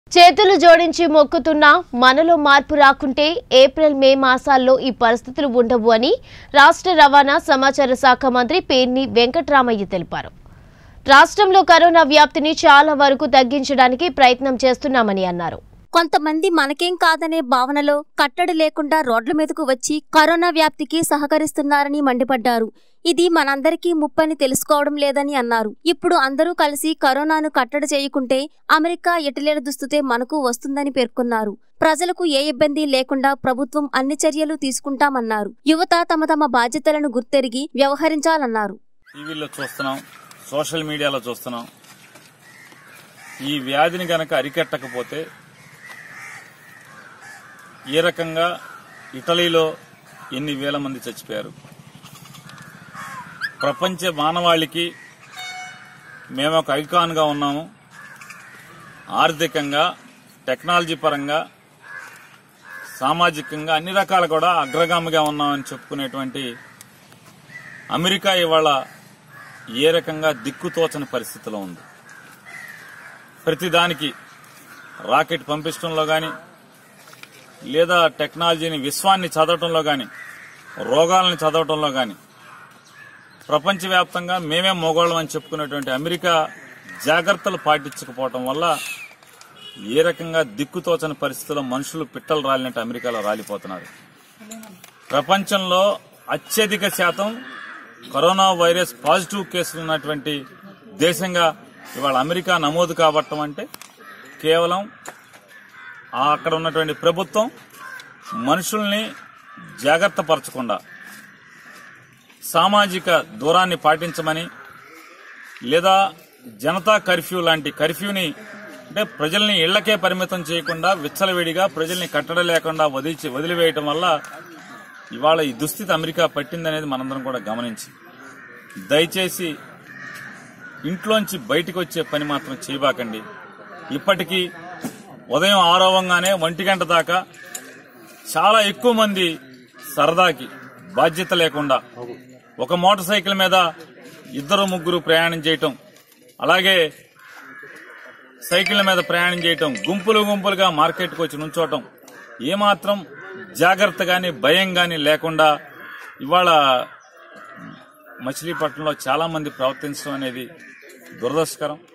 చేతులు జోడించి మొక్కుతున్నా మనలో మార్పు రాకుంటే ఏప్రిల్ మే మాసాల్లో ఈ పరిస్థితులు ఉండవు అని రాష్ట్ర రవాణా సమాచార శాఖ మంత్రి పేర్ని వెంకట్రామయ్య తెలిపారు రాష్ట్రంలో కరోనా వ్యాప్తిని చాలా వరకు తగ్గించడానికి ప్రయత్నం చేస్తున్నామని అన్నారు కొంతమంది మనకేం కాదనే భావనలో కట్టడి లేకుండా రోడ్ల మీదకు వచ్చి కరోనా వ్యాప్తికి సహకరిస్తున్నారని మండిపడ్డారు ఇది మనందరికీ ముప్పని తెలుసుకోవడం లేదని అన్నారు ఇప్పుడు అందరూ కలిసి కరోనాను కట్టడి చేయకుంటే అమెరికా ఇటలీల దుస్తుతే మనకు వస్తుందని పేర్కొన్నారు ప్రజలకు ఏ ఇబ్బంది లేకుండా ప్రభుత్వం అన్ని చర్యలు తీసుకుంటామన్నారు యువత తమ తమ బాధ్యతలను గుర్తెరిగి వ్యవహరించాలన్నారు టీవీలో చూస్తున్నాం సోషల్ మీడియాలో చూస్తున్నాం ఈ వ్యాధిని గనక అరికట్టకపోతే ఏ రకంగా ఇటలీలో ఎన్ని వేల మంది చచ్చిపోయారు ప్రపంచ మానవాళికి మేము ఒక ఐకాన్గా ఉన్నాము ఆర్థికంగా టెక్నాలజీ పరంగా సామాజికంగా అన్ని రకాలు కూడా అగ్రగామిగా ఉన్నామని చెప్పుకునేటువంటి అమెరికా ఇవాళ ఏ రకంగా దిక్కుతోచని పరిస్థితిలో ఉంది ప్రతిదానికి రాకెట్ పంపించడంలో గాని లేదా టెక్నాలజీని విశ్వాన్ని చదవటంలో గాని రోగాలను చదవటంలో గాని ప్రపంచవ్యాప్తంగా మేమే మోగోళ్ళం అని చెప్పుకునేటువంటి అమెరికా జాగ్రత్తలు పాటించకపోవటం వల్ల ఏ రకంగా దిక్కుతోచని పరిస్థితుల్లో మనుషులు పిట్టలు రాలినట్టు అమెరికాలో రాలిపోతున్నారు ప్రపంచంలో అత్యధిక శాతం కరోనా వైరస్ పాజిటివ్ కేసులు ఉన్నటువంటి దేశంగా ఇవాళ అమెరికా నమోదు కాబట్టం అంటే కేవలం ఆ అక్కడ ఉన్నటువంటి ప్రభుత్వం మనుషుల్ని జాగ్రత్త పరచకుండా సామాజిక దూరాన్ని పాటించమని లేదా జనతా కర్ఫ్యూ లాంటి కర్ఫ్యూని అంటే ప్రజల్ని ఇళ్లకే పరిమితం చేయకుండా విచ్చలవిడిగా ప్రజల్ని కట్టడ లేకుండా వదిలి వదిలివేయటం వల్ల ఇవాళ ఈ దుస్థితి అమెరికా పట్టిందనేది మనందరం కూడా గమనించి దయచేసి ఇంట్లోంచి బయటికి వచ్చే పని మాత్రం చేయబాకండి ఇప్పటికీ ఉదయం ఆరోవంగానే ఒంటి గంట దాకా చాలా ఎక్కువ మంది సరదాకి బాధ్యత లేకుండా ఒక మోటార్ సైకిల్ మీద ఇద్దరు ముగ్గురు ప్రయాణం చేయటం అలాగే సైకిళ్ల మీద ప్రయాణం చేయటం గుంపులు గుంపులుగా మార్కెట్కి వచ్చి నుంచోవటం ఏమాత్రం జాగ్రత్త గాని భయం గాని లేకుండా ఇవాళ మచిలీపట్నంలో చాలా మంది ప్రవర్తించడం అనేది దురదృష్టకరం